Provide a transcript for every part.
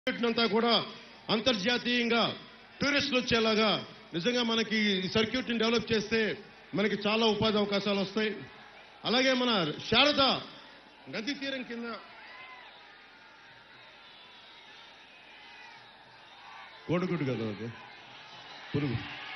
అంతా కూడా అంతర్జాతీయంగా టూరిస్టులు వచ్చేలాగా నిజంగా మనకి ఈ సర్క్యూట్ని డెవలప్ చేస్తే మనకి చాలా ఉపాధి అవకాశాలు వస్తాయి అలాగే మన శారద నది తీరం కింద కోడిగుడ్డు కదా అది పురుగు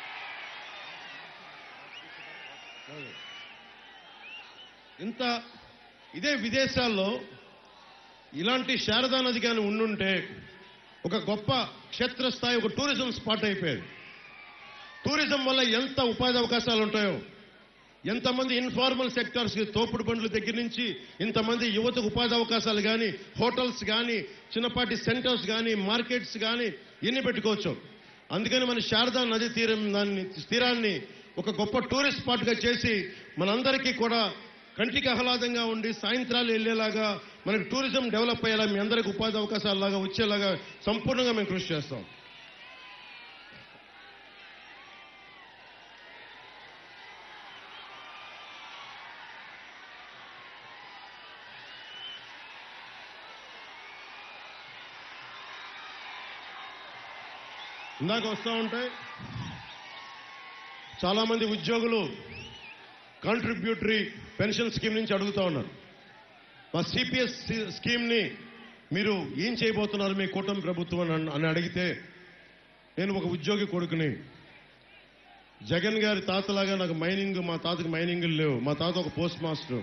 ఇంత ఇదే విదేశాల్లో ఇలాంటి శారదా నది కానీ ఉండుంటే ఒక గొప్ప క్షేత్రస్థాయి ఒక టూరిజం స్పాట్ అయిపోయేది టూరిజం వల్ల ఎంత ఉపాధి అవకాశాలు ఉంటాయో ఎంతమంది ఇన్ఫార్మల్ సెక్టార్స్ తోపుడు బండ్ల దగ్గర నుంచి ఇంతమంది యువతకు ఉపాధి అవకాశాలు కానీ హోటల్స్ కానీ చిన్నపాటి సెంటర్స్ కానీ మార్కెట్స్ కానీ ఎన్ని పెట్టుకోవచ్చు అందుకని మన శారదా నది తీరం దాన్ని తీరాన్ని ఒక గొప్ప టూరిస్ట్ స్పాట్గా చేసి మనందరికీ కూడా కంటికి ఆహ్లాదంగా ఉండి సాయంత్రాలు వెళ్ళేలాగా మనకి టూరిజం డెవలప్ అయ్యేలా మీ అందరికి ఉపాధి అవకాశాలలాగా వచ్చేలాగా సంపూర్ణంగా మేము కృషి చేస్తాం ఇందాక వస్తూ ఉంటాయి చాలా మంది ఉద్యోగులు కాంట్రిబ్యూటరీ పెన్షన్ స్కీమ్ నుంచి అడుగుతా ఉన్నారు మా సిపిఎస్ స్కీమ్ ని మీరు ఏం చేయబోతున్నారు మీ కూటమి ప్రభుత్వం అని అన్- అని అడిగితే నేను ఒక ఉద్యోగి కొడుకుని జగన్ గారి తాతలాగా నాకు మైనింగ్ మా తాతకి మైనింగ్ లేవు మా తాత ఒక పోస్ట్ మాస్టర్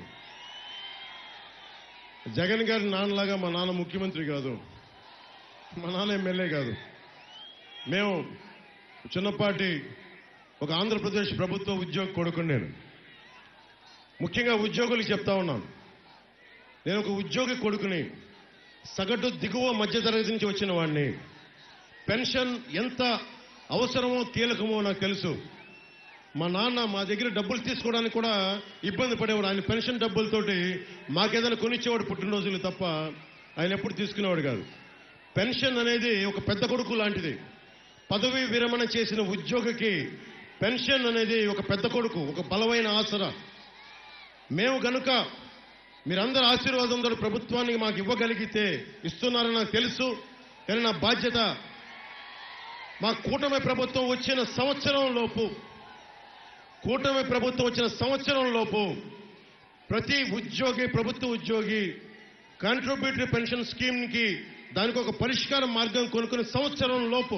జగన్ గారి నాన్నలాగా మా నాన్న ముఖ్యమంత్రి కాదు మా నాన్న ఎమ్మెల్యే కాదు మేము చిన్నపాటి ఒక ఆంధ్రప్రదేశ్ ప్రభుత్వ ఉద్యోగి కొడుకుని నేను ముఖ్యంగా ఉద్యోగులకు చెప్తా ఉన్నాను నేను ఒక ఉద్యోగి కొడుకుని సగటు దిగువ మధ్యతరగతి నుంచి వచ్చిన వాడిని పెన్షన్ ఎంత అవసరమో కీలకమో నాకు తెలుసు మా నాన్న మా దగ్గర డబ్బులు తీసుకోవడానికి కూడా ఇబ్బంది పడేవాడు ఆయన పెన్షన్ డబ్బులతోటి మాకేదైనా కొనిచ్చేవాడు పుట్టినరోజులు తప్ప ఆయన ఎప్పుడు తీసుకునేవాడు కాదు పెన్షన్ అనేది ఒక పెద్ద కొడుకు లాంటిది పదవి విరమణ చేసిన ఉద్యోగికి పెన్షన్ అనేది ఒక పెద్ద కొడుకు ఒక బలమైన ఆసరా మేము గనుక మీరందరూ ఆశీర్వాదంతో ప్రభుత్వానికి మాకు ఇవ్వగలిగితే ఇస్తున్నారని నాకు తెలుసు కానీ నా బాధ్యత మా కూటమి ప్రభుత్వం వచ్చిన సంవత్సరం లోపు కూటమి ప్రభుత్వం వచ్చిన సంవత్సరం లోపు ప్రతి ఉద్యోగి ప్రభుత్వ ఉద్యోగి కాంట్రిబ్యూటరీ పెన్షన్ స్కీమ్ కి దానికి ఒక పరిష్కార మార్గం కొనుక్కునే సంవత్సరం లోపు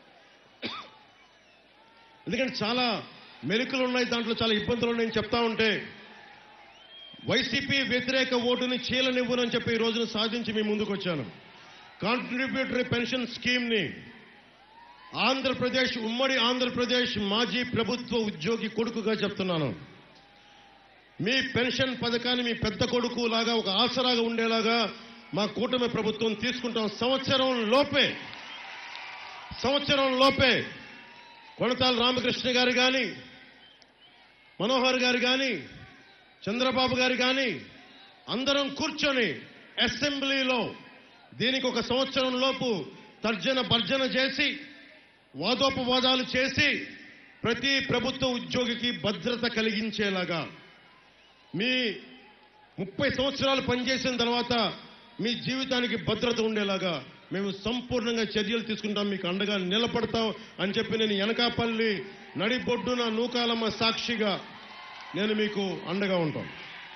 ఎందుకంటే చాలా మెరుకులు ఉన్నాయి దాంట్లో చాలా ఇబ్బందులు ఉన్నాయని చెప్తా ఉంటే వైసీపీ వ్యతిరేక ఓటుని చీలనివ్వనని చెప్పి ఈ రోజున సాధించి మీ ముందుకు వచ్చాను కాంట్రిబ్యూటరీ పెన్షన్ స్కీమ్ ని ఆంధ్రప్రదేశ్ ఉమ్మడి ఆంధ్రప్రదేశ్ మాజీ ప్రభుత్వ ఉద్యోగి కొడుకుగా చెప్తున్నాను మీ పెన్షన్ పథకాన్ని మీ పెద్ద కొడుకు లాగా ఒక ఆసరాగా ఉండేలాగా మా కూటమి ప్రభుత్వం తీసుకుంటాం సంవత్సరం లోపే సంవత్సరం లోపే కొనతాల రామకృష్ణ గారు కానీ మనోహర్ గారు కానీ చంద్రబాబు గారు కానీ అందరం కూర్చొని అసెంబ్లీలో దీనికి ఒక సంవత్సరం లోపు తర్జన భర్జన చేసి వాదోపవాదాలు చేసి ప్రతి ప్రభుత్వ ఉద్యోగికి భద్రత కలిగించేలాగా మీ ముప్పై సంవత్సరాలు పనిచేసిన తర్వాత మీ జీవితానికి భద్రత ఉండేలాగా మేము సంపూర్ణంగా చర్యలు తీసుకుంటాం మీకు అండగా నిలబడతాం అని చెప్పి నేను ఎనకాపల్లి నడిబొడ్డున నూకాలమ్మ సాక్షిగా నేను మీకు అండగా ఉంటాను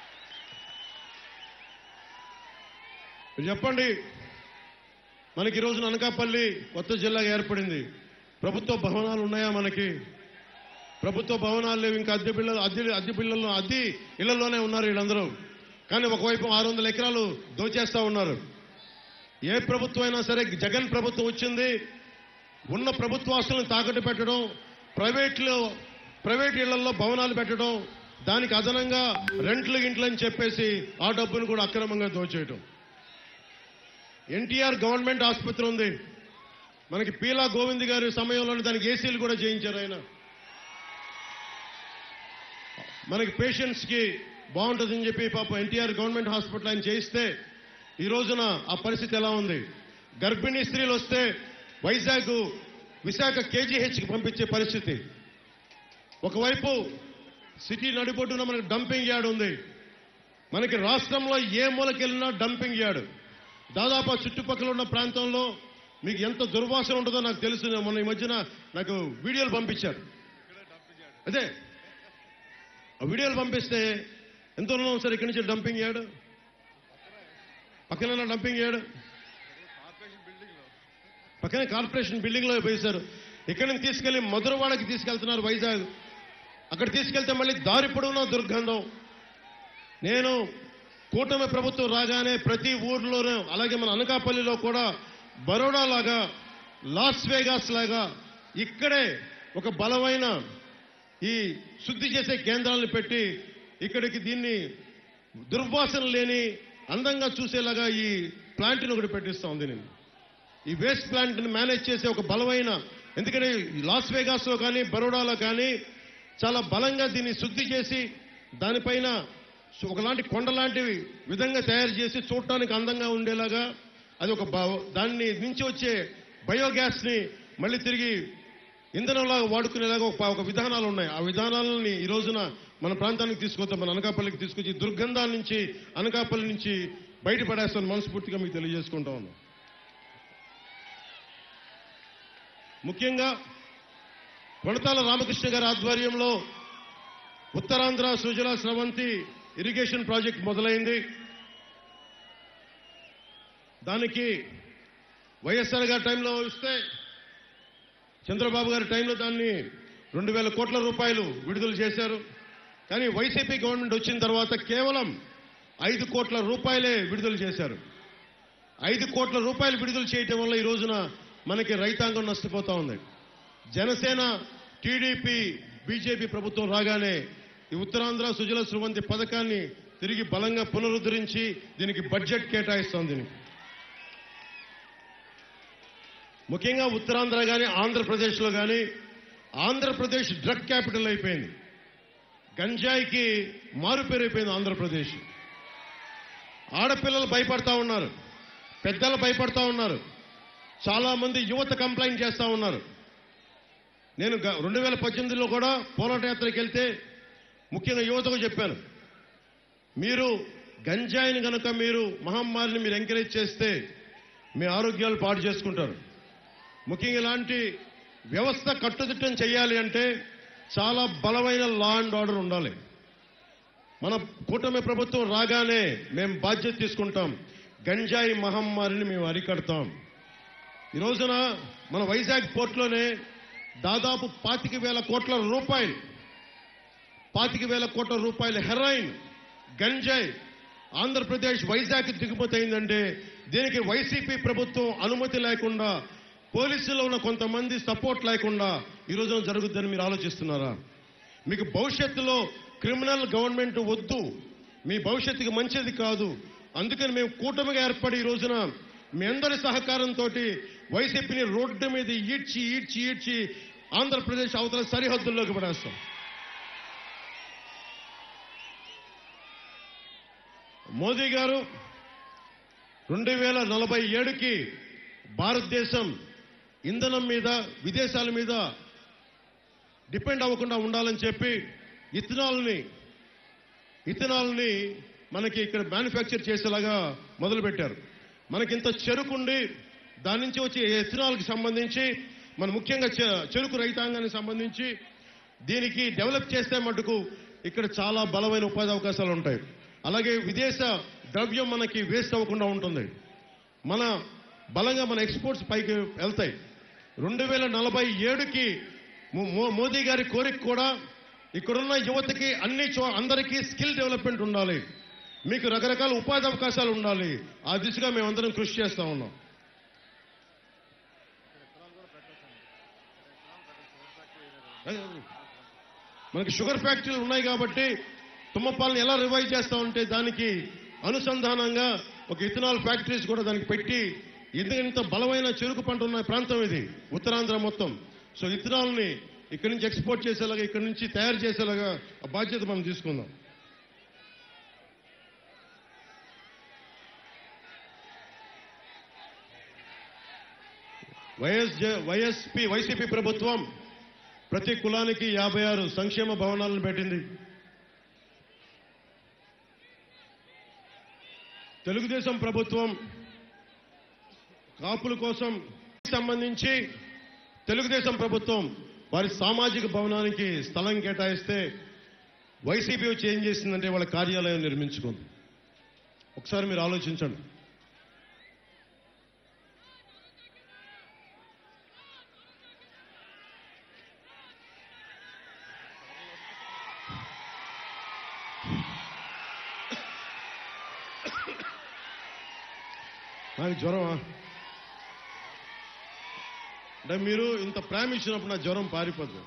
మీరు చెప్పండి మనకి ఈ రోజున అనకాపల్లి కొత్త జిల్లాగా ఏర్పడింది ప్రభుత్వ భవనాలు ఉన్నాయా మనకి ప్రభుత్వ భవనాలు లేవు ఇంకా అద్దె బిళ్ళలు అద్దె అద్దె బిళ్ళల్లో అద్దె ఇళ్లలోనే ఉన్నారు వీళ్ళందరూ కానీ ఒకవైపు ఆరు వందల ఎకరాలు దోచేస్తా ఉన్నారు ఏ ప్రభుత్వం అయినా సరే జగన్ ప్రభుత్వం వచ్చింది ఉన్న ప్రభుత్వ ఆస్తులను తాకట్టు పెట్టడం ప్రైవేట్లో ప్రైవేట్ ఇళ్లలో భవనాలు పెట్టడం దానికి అదనంగా రెంట్లు గింట్లు అని చెప్పేసి ఆ డబ్బును కూడా అక్రమంగా దోచేయటం ఎన్టీఆర్ గవర్నమెంట్ ఆసుపత్రి ఉంది మనకి పీలా గోవింద్ గారి సమయంలో దానికి ఏసీలు కూడా చేయించారు ఆయన మనకి పేషెంట్స్ కి బాగుంటుందని చెప్పి పాప ఎన్టీఆర్ గవర్నమెంట్ హాస్పిటల్ ఆయన చేయిస్తే ఈ రోజున ఆ పరిస్థితి ఎలా ఉంది గర్భిణీ స్త్రీలు వస్తే వైజాగ్ విశాఖ కేజీహెచ్ కి పంపించే పరిస్థితి ఒకవైపు సిటీ నడిబొడ్డున మనకి డంపింగ్ యార్డ్ ఉంది మనకి రాష్ట్రంలో ఏ మూలకెళ్ళినా డంపింగ్ యార్డ్ దాదాపు ఆ చుట్టుపక్కల ఉన్న ప్రాంతంలో మీకు ఎంత దుర్వాసన ఉంటుందో నాకు తెలుసు నేను మొన్న ఈ మధ్యన నాకు వీడియోలు పంపించారు అదే ఆ వీడియోలు పంపిస్తే ఎంత ఉన్నాం సార్ ఇక్కడి నుంచి డంపింగ్ చేయడు పక్కన డంపింగ్ చేయడు పక్కనే కార్పొరేషన్ బిల్డింగ్ లో వేశారు ఇక్కడి నుంచి తీసుకెళ్లి మధురవాడకి తీసుకెళ్తున్నారు వైజాగ్ అక్కడ తీసుకెళ్తే మళ్ళీ దారి పొడవునా దుర్గంధం నేను కూటమి ప్రభుత్వం రాగానే ప్రతి ఊర్లోనూ అలాగే మన అనకాపల్లిలో కూడా బరోడా లాగా లాస్ వేగాస్ లాగా ఇక్కడే ఒక బలమైన ఈ శుద్ధి చేసే కేంద్రాలను పెట్టి ఇక్కడికి దీన్ని దుర్వాసన లేని అందంగా చూసేలాగా ఈ ప్లాంట్ని ఒకటి పెట్టిస్తా ఉంది నేను ఈ వేస్ట్ ప్లాంట్ ని మేనేజ్ చేసే ఒక బలమైన ఎందుకంటే ఈ లాస్ వేగాస్ లో కానీ బరోడాలో కానీ చాలా బలంగా దీన్ని శుద్ధి చేసి దానిపైన ఒకలాంటి కొండ లాంటివి విధంగా తయారు చేసి చూడటానికి అందంగా ఉండేలాగా అది ఒక బ- దాన్ని నుంచి వచ్చే బయోగ్యాస్ ని మళ్ళీ తిరిగి ఇంధనంలాగా వాడుకునేలాగా ఒక ఒక విధానాలు ఉన్నాయి ఆ విధానాలని ఈ రోజున మన ప్రాంతానికి తీసుకొద్దాం మన అనకాపల్లికి తీసుకొచ్చి దుర్గంధాల నుంచి అనకాపల్లి నుంచి బయటపడేస్తాను మనస్ఫూర్తిగా మీకు తెలియజేసుకుంటా ఉన్నాం ముఖ్యంగా కొడతాల రామకృష్ణ గారి ఆధ్వర్యంలో ఉత్తరాంధ్ర సుజల స్రవంతి ఇరిగేషన్ ప్రాజెక్ట్ మొదలైంది దానికి వైఎస్ఆర్ గారి టైంలో ఇస్తే చంద్రబాబు గారి టైంలో దాన్ని రెండు వేల కోట్ల రూపాయలు విడుదల చేశారు కానీ వైసీపీ గవర్నమెంట్ వచ్చిన తర్వాత కేవలం ఐదు కోట్ల రూపాయలే విడుదల చేశారు ఐదు కోట్ల రూపాయలు విడుదల చేయటం వల్ల ఈ రోజున మనకి రైతాంగం నష్టపోతా ఉంది జనసేన టీడీపీ బీజేపీ ప్రభుత్వం రాగానే ఈ ఉత్తరాంధ్ర సుజల స్రవంతి పథకాన్ని తిరిగి బలంగా పునరుద్ధరించి దీనికి బడ్జెట్ కేటాయిస్తాం దీనికి ముఖ్యంగా ఉత్తరాంధ్ర కానీ ఆంధ్రప్రదేశ్లో కానీ ఆంధ్రప్రదేశ్ డ్రగ్ క్యాపిటల్ అయిపోయింది గంజాయికి మారుపేరు అయిపోయింది ఆంధ్రప్రదేశ్ ఆడపిల్లలు భయపడతా ఉన్నారు పెద్దలు భయపడతా ఉన్నారు చాలా మంది యువత కంప్లైంట్ చేస్తా ఉన్నారు నేను రెండు వేల పద్దెనిమిదిలో కూడా పోరాట యాత్రకి వెళ్తే ముఖ్యంగా యువతకు చెప్పాను మీరు గంజాయిని గనక మీరు మహమ్మారిని మీరు ఎంకరేజ్ చేస్తే మీ ఆరోగ్యాలు పాడు చేసుకుంటారు ముఖ్యంగా ఇలాంటి వ్యవస్థ కట్టుదిట్టం చేయాలి అంటే చాలా బలమైన లా అండ్ ఆర్డర్ ఉండాలి మన కూటమి ప్రభుత్వం రాగానే మేము బాధ్యత తీసుకుంటాం గంజాయి మహమ్మారిని మేము అరికడతాం ఈ రోజున మన వైజాగ్ పోర్ట్లోనే దాదాపు పాతిక వేల కోట్ల రూపాయలు పాతిక వేల కోట్ల రూపాయల హెరాయిన్ గంజాయి ఆంధ్రప్రదేశ్ వైజాగ్ దిగుమతి అయిందంటే దీనికి వైసీపీ ప్రభుత్వం అనుమతి లేకుండా పోలీసుల్లో ఉన్న కొంతమంది సపోర్ట్ లేకుండా ఈ రోజున జరుగుద్దని మీరు ఆలోచిస్తున్నారా మీకు భవిష్యత్తులో క్రిమినల్ గవర్నమెంట్ వద్దు మీ భవిష్యత్తుకి మంచిది కాదు అందుకని మేము కూటమిగా ఏర్పడి ఈ రోజున మీ అందరి సహకారంతో వైసీపీని రోడ్డు మీద ఈడ్చి ఈడ్చి ఈడ్చి ఆంధ్రప్రదేశ్ అవతల సరిహద్దుల్లోకి పడేస్తాం మోదీ గారు రెండు వేల నలభై ఏడుకి భారతదేశం ఇంధనం మీద విదేశాల మీద డిపెండ్ అవ్వకుండా ఉండాలని చెప్పి ఇథనాల్ని ఇథనాల్ని మనకి ఇక్కడ మ్యానుఫ్యాక్చర్ చేసేలాగా మొదలుపెట్టారు మనకి ఇంత చెరుకుండి దాని నుంచి వచ్చే ఎథనాల్కి సంబంధించి మన ముఖ్యంగా చె- చెరుకు రైతాంగానికి సంబంధించి దీనికి డెవలప్ చేస్తే మటుకు ఇక్కడ చాలా బలమైన ఉపాధి అవకాశాలు ఉంటాయి అలాగే విదేశ ద్రవ్యం మనకి వేస్ట్ అవ్వకుండా ఉంటుంది మన బలంగా మన ఎక్స్పోర్ట్స్ పైకి వెళ్తాయి రెండు వేల నలభై ఏడుకి మో- మో- మోదీ గారి కోరిక కూడా ఇక్కడున్న యువతకి అన్ని చో అందరికీ స్కిల్ డెవలప్మెంట్ ఉండాలి మీకు రకరకాల ఉపాధి అవకాశాలు ఉండాలి ఆ దిశగా మేమందరం కృషి చేస్తా ఉన్నాం మనకి షుగర్ ఫ్యాక్టరీలు ఉన్నాయి కాబట్టి తుమ్మపాలను ఎలా రివైవ్ చేస్తామంటే దానికి అనుసంధానంగా ఒక ఇథనాల్ ఫ్యాక్టరీస్ కూడా దానికి పెట్టి ఎందుకంటే ఇంత బలమైన చెరుకు పంట ఉన్న ప్రాంతం ఇది ఉత్తరాంధ్ర మొత్తం సో ఇథనాల్ని ఇక్కడి నుంచి ఎక్స్పోర్ట్ చేసేలాగా ఇక్కడి నుంచి తయారు చేసేలాగా ఆ బాధ్యత మనం తీసుకుందాం వైఎస్ జ- వైఎస్పీ వైసీపీ ప్రభుత్వం ప్రతి కులానికి యాభై ఆరు సంక్షేమ భవనాలను పెట్టింది తెలుగుదేశం ప్రభుత్వం కాపుల కోసం సంబంధించి తెలుగుదేశం ప్రభుత్వం వారి సామాజిక భవనానికి స్థలం కేటాయిస్తే వైసీపీ వచ్చి ఏం చేసిందంటే వాళ్ళ కార్యాలయం నిర్మించుకుంది ఒకసారి మీరు ఆలోచించండి నాకు జ్వరమా అంటే మీరు ఇంత ప్రేమ ఇచ్చినప్పుడు నా జ్వరం పారిపోతుంది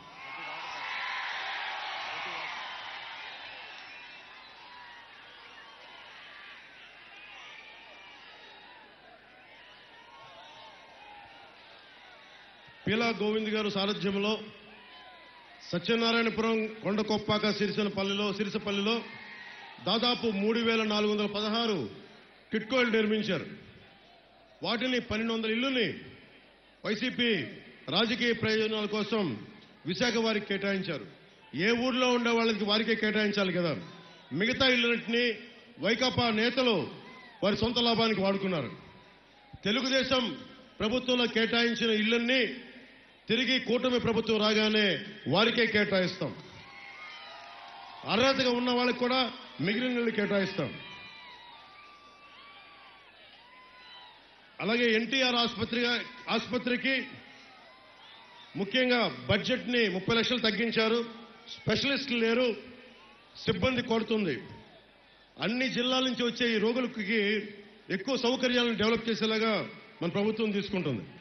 పీలా గోవింద్ గారు సారథ్యంలో సత్యనారాయణపురం కొండకొప్పాక సిరిసనపల్లిలో సిరిసపల్లిలో దాదాపు మూడు వేల నాలుగు వందల పదహారు కిట్కోలు నిర్మించారు వాటిని పన్నెండు వందల ఇల్లుని వైసీపీ రాజకీయ ప్రయోజనాల కోసం విశాఖ వారికి కేటాయించారు ఏ ఊర్లో ఉండే వాళ్ళకి వారికే కేటాయించాలి కదా మిగతా ఇళ్ళన్నింటినీ వైకాపా నేతలు వారి సొంత లాభానికి వాడుకున్నారు తెలుగుదేశం ప్రభుత్వంలో కేటాయించిన ఇళ్లన్నీ తిరిగి కూటమి ప్రభుత్వం రాగానే వారికే కేటాయిస్తాం అర్హతగా ఉన్న వాళ్ళకి కూడా మిగిలిన ఇళ్ళు కేటాయిస్తాం అలాగే ఎన్టీఆర్ ఆసుపత్రి ఆసుపత్రికి ముఖ్యంగా బడ్జెట్ ని ముప్పై లక్షలు తగ్గించారు స్పెషలిస్టులు లేరు సిబ్బంది కొడుతుంది అన్ని జిల్లాల నుంచి వచ్చే ఈ రోగులకి ఎక్కువ సౌకర్యాలను డెవలప్ చేసేలాగా మన ప్రభుత్వం తీసుకుంటుంది